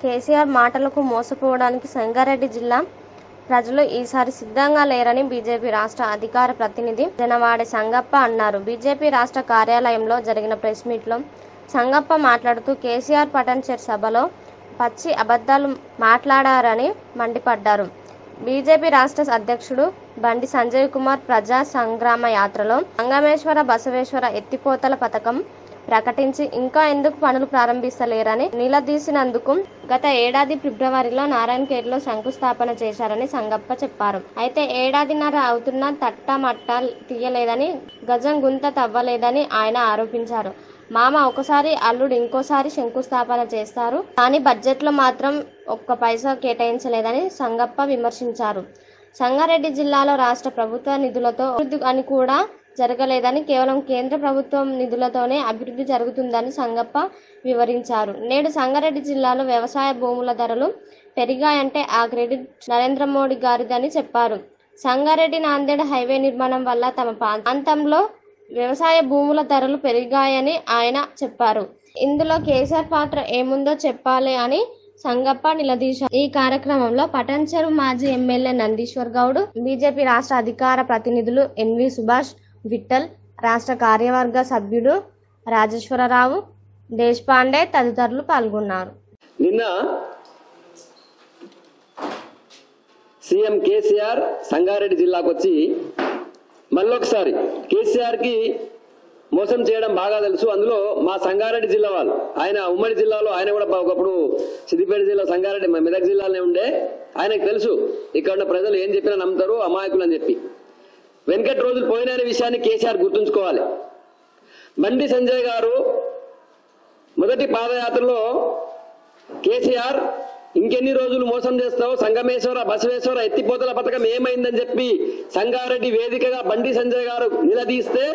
కేసీఆర్ మాటలకు మోసపోవడానికి సంగారెడ్డి జిల్లా ప్రజలు ఈసారి సిద్ధంగా లేరని బీజేపీ రాష్ట్ర అధికార ప్రతినిధి జనవాడి సంగప్ప అన్నారు బీజేపీ రాష్ట్ర కార్యాలయంలో జరిగిన ప్రెస్ మీట్లో సంగప్ప మాట్లాడుతూ కేసీఆర్ పటన్చర్ సభలో పచ్చి అబద్ధాలు మాట్లాడారని మండిపడ్డారు బీజేపీ రాష్ట్ర అధ్యక్షుడు బండి సంజయ్ కుమార్ ప్రజా సంగ్రామ యాత్రలో సంగమేశ్వర బసవేశ్వర ఎత్తిపోతల పథకం ప్రకటించి ఇంకా ఎందుకు పనులు ప్రారంభిస్తలేరని నిలదీసినందుకు గత ఏడాది ఫిబ్రవరిలో నారాయణఖేడ్లో శంకుస్థాపన చేశారని సంగప్ప చెప్పారు అయితే ఏడాదిన్నర అవుతున్నా తట్టమట్ట తీయలేదని గజం గుంత తవ్వలేదని ఆయన ఆరోపించారు మామ ఒకసారి అల్లుడు ఇంకోసారి శంకుస్థాపన చేస్తారు కానీ బడ్జెట్లో మాత్రం ఒక్క పైసా కేటాయించలేదని సంగప్ప విమర్శించారు సంగారెడ్డి జిల్లాలో రాష్ట్ర ప్రభుత్వ నిధులతో అభివృద్ధి అని కూడా జరగలేదని కేవలం కేంద్ర ప్రభుత్వం నిధులతోనే అభివృద్ధి జరుగుతుందని సంగప్ప వివరించారు నేడు సంగారెడ్డి జిల్లాలో వ్యవసాయ భూముల ధరలు పెరిగాయంటే ఆ క్రెడిట్ నరేంద్ర మోడీ గారిదని చెప్పారు సంగారెడ్డి నాందేడ్ హైవే నిర్మాణం వల్ల తమ ప్రాంతంలో వ్యవసాయ భూముల ధరలు పెరిగాయని ఆయన చెప్పారు ఇందులో కేసీఆర్ పాత్ర ఏముందో చెప్పాలి అని సంగప్ప నిలదీశారు ఈ కార్యక్రమంలో పటంచెరు మాజీ ఎమ్మెల్యే నందీశ్వర్ గౌడ్ బీజేపీ రాష్ట్ర అధికార ప్రతినిధులు ఎన్వి సుభాష్ విఠల్ రాష్ట్ర కార్యవర్గ సభ్యుడు రాజేశ్వరరావు దేశపాండే తదితరులు పాల్గొన్నారు నిన్న సీఎం కేసీఆర్ సంగారెడ్డి జిల్లాకు వచ్చి మళ్ళొకసారి కేసీఆర్ కి మోసం చేయడం బాగా తెలుసు అందులో మా సంగారెడ్డి జిల్లా వాళ్ళు ఆయన ఉమ్మడి జిల్లాలో ఆయన కూడా ఒకప్పుడు సిద్దిపేట జిల్లా సంగారెడ్డి మా మెదక్ జిల్లాలోనే ఉండే ఆయనకు తెలుసు ఇక్కడ ఉన్న ప్రజలు ఏం చెప్పినా నమ్ముతారు అమాయకులు అని చెప్పి వెనకటి రోజులు పోయిన విషయాన్ని కేసీఆర్ గుర్తుంచుకోవాలి బండి సంజయ్ గారు మొదటి పాదయాత్రలో కేసీఆర్ ఇంకెన్ని రోజులు మోసం చేస్తావు సంగమేశ్వర బసవేశ్వర ఎత్తిపోతల పథకం ఏమైందని చెప్పి సంగారెడ్డి వేదికగా బండి సంజయ్ గారు నిలదీస్తే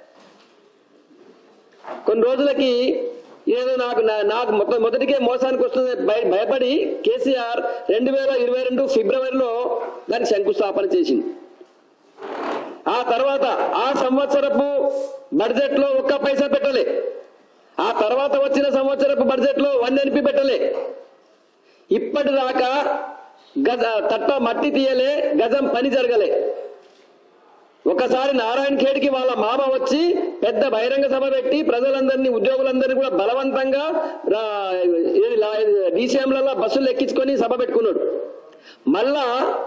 కొన్ని రోజులకి ఏదో నాకు నా- నాకు మొత్తం మొదటికే మోసానికి వస్తుంది భయ- భయపడి కేసీఆర్ రెండు వేల ఇరవై రెండు ఫిబ్రవరిలో దాన్ని శంకుస్థాపన చేసింది ఆ తర్వాత ఆ సంవత్సరపు బడ్జెట్ లో ఒక్క పైసా పెట్టలే ఆ తర్వాత వచ్చిన సంవత్సరపు బడ్జెట్ లో వన్ ఎన్పి పెట్టలే ఇప్పటిదాకా గజ తట్ట మట్టి తీయలే గజం పని జరగలే ఒకసారి నారాయణ ఖేడ్కి వాళ్ళ మామ వచ్చి పెద్ద బహిరంగ సభ పెట్టి ప్రజలందరినీ ఉద్యోగులందరినీ కూడా బలవంతంగా డీసీఎంలలో బస్సులు ఎక్కించుకొని సభ పెట్టుకున్నాడు మళ్ళా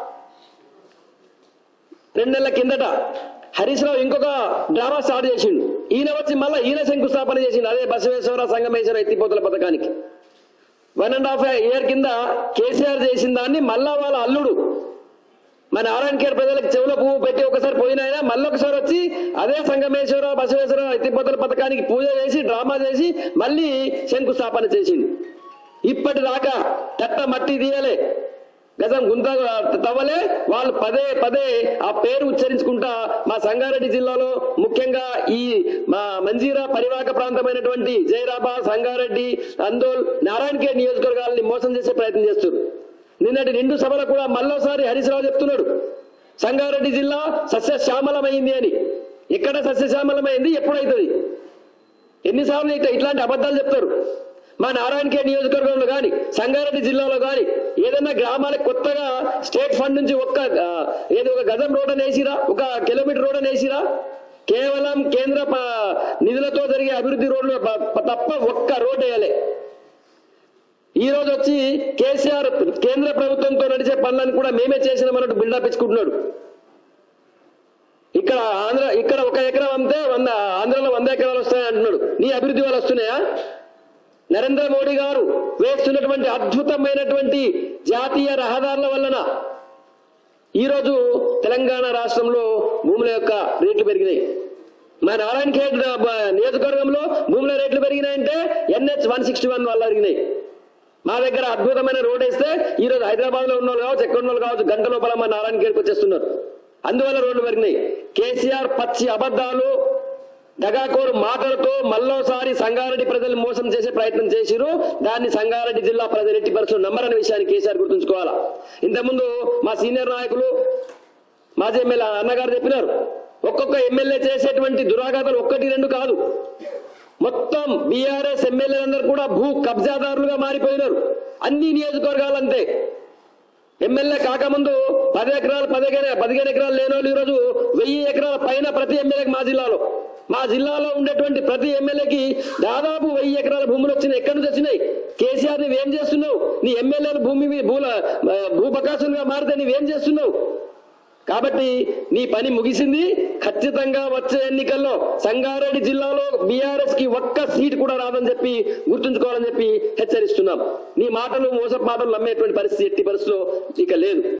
రెండు నెలల కిందట హరీష్ రావు ఇంకొక డ్రామా స్టార్ట్ చేసిండు ఈయన వచ్చి మళ్ళీ ఈయన శంకుస్థాపన చేసిండు అదే బసవేశ్వర సంగమేశ్వర ఎత్తిపోతల పథకానికి వన్ అండ్ హాఫ్ ఇయర్ కింద కేసీఆర్ చేసిన దాన్ని మళ్ళా వాళ్ళ అల్లుడు మన నారాయణ ఖేడ్ ప్రజలకు చెవులో పువ్వు పెట్టి ఒకసారి పోయినాయన మళ్ళీ ఒకసారి వచ్చి అదే సంగమేశ్వర బసవేశ్వర ఎత్తిపోతల పథకానికి పూజ చేసి డ్రామా చేసి మళ్ళీ శంకుస్థాపన చేసింది ఇప్పటిదాకా తట్ట మట్టి తీయలే గజం గుంత తవ్వలే వాళ్ళు పదే పదే ఆ పేరు ఉచ్చరించుకుంటా మా సంగారెడ్డి జిల్లాలో ముఖ్యంగా ఈ మా మంజీరా పరివాహక ప్రాంతమైనటువంటి జైరాబాద్ సంగారెడ్డి అందోల్ నారాయణఖేడ్ నియోజకవర్గాలని మోసం చేసే ప్రయత్నం చేస్తారు నిన్నటి నిండు సభలో కూడా మళ్ళోసారి హరీష్ రావు చెప్తున్నాడు సంగారెడ్డి జిల్లా సస్యశ్యామలమైంది అని ఎక్కడ సస్యశ్యామలమైంది ఎప్పుడైతుంది ఎన్నిసార్లు ఇట్లా ఇట్లాంటి అబద్ధాలు చెప్తారు మా నారాయణఖేడ్ నియోజకవర్గంలో కానీ సంగారెడ్డి జిల్లాలో కానీ ఏదైనా గ్రామాలకు కొత్తగా స్టేట్ ఫండ్ నుంచి ఒక్క ఆ, ఏదో ఒక గజం రోడ్ అని వేసిరా ఒక కిలోమీటర్ రోడ్ అని వేసిరా కేవలం కేంద్ర ప- నిధులతో జరిగే అభివృద్ధి రోడ్లు ప- ప- తప్ప ఒక్క రోడ్ వేయలే ఈ రోజు వచ్చి కేసీఆర్ కేంద్ర ప్రభుత్వంతో నడిచే పనులను కూడా మేమే చేసినామన్నట్టు బిల్డప్ ఇచ్చుకుంటున్నాడు ఇక్కడ ఆంధ్ర ఇక్కడ ఒక ఎకరం అమ్మితే వంద ఆంధ్రలో వంద ఎకరాలు వస్తాయని అంటున్నాడు నీ అభివృద్ధి వాళ్ళు వస్తున్నాయా నరేంద్ర మోడీ గారు వేస్తున్నటువంటి అద్భుతమైనటువంటి జాతీయ రహదారుల వలన ఈరోజు తెలంగాణ రాష్ట్రంలో భూముల యొక్క రేట్లు పెరిగినాయి మా నారాయణ ఖేడ్ నియోజకవర్గంలో భూముల రేట్లు పెరిగినాయంటే ఎన్హెచ్ వన్ సిక్స్టీ వన్ వల్ల పెరిగినాయి మా దగ్గర అద్భుతమైన రోడ్ వేస్తే ఈ రోజు హైదరాబాద్ లో ఉన్న వాళ్ళు కావచ్చు ఎక్కడ ఉన్న వాళ్ళు కావచ్చు గంట లోపల మా నారాయణ ఖేడ్కి వచ్చేస్తున్నారు అందువల్ల రోడ్లు పెరిగినాయి కేసీఆర్ పచ్చి అబద్ధాలు దగాకోరు మాటలతో మళ్ళోసారి సంగారెడ్డి ప్రజలు మోసం చేసే ప్రయత్నం చేసిరు దాన్ని సంగారెడ్డి జిల్లా ప్రజలు ఎట్టి పరిస్థితులు నమ్మరని విషయాన్ని కేసీఆర్ గుర్తుంచుకోవాలా ఇంతకుముందు మా సీనియర్ నాయకులు మాజీ ఎమ్మెల్యే అన్నగారు చెప్పినారు ఒక్కొక్క ఎమ్మెల్యే చేసేటువంటి దురాఘాతాలు ఒక్కటి రెండు కాదు మొత్తం బీఆర్ఎస్ ఎమ్మెల్యేలందరూ కూడా భూ కబ్జాదారులుగా మారిపోయినారు అన్ని నియోజకవర్గాలంతే ఎమ్మెల్యే కాకముందు పది ఎకరాలు పదిహేను పదిహేను ఎకరాలు లేని వాళ్ళు ఈరోజు వెయ్యి ఎకరాల పైన ప్రతి ఎమ్మెల్యేకి మా జిల్లాలో మా జిల్లాలో ఉండేటువంటి ప్రతి ఎమ్మెల్యేకి దాదాపు వెయ్యి ఎకరాల భూములు వచ్చినాయి ఎక్కడి నుంచి వచ్చినాయి కేసీఆర్ నువ్వేం చేస్తున్నావు నీ ఎమ్మెల్యేలు భూమి మీ- భూల ఆ, భూబకాసులుగా మారితే నువ్వేం చేస్తున్నావు కాబట్టి నీ పని ముగిసింది ఖచ్చితంగా వచ్చే ఎన్నికల్లో సంగారెడ్డి జిల్లాలో బీఆర్ఎస్ కి ఒక్క సీట్ కూడా రాదని చెప్పి గుర్తుంచుకోవాలని చెప్పి హెచ్చరిస్తున్నాం నీ మాటలు మోసపు మాటలు నమ్మేటువంటి పరిస్థితి ఎట్టి పరిస్థితిలో ఇక లేదు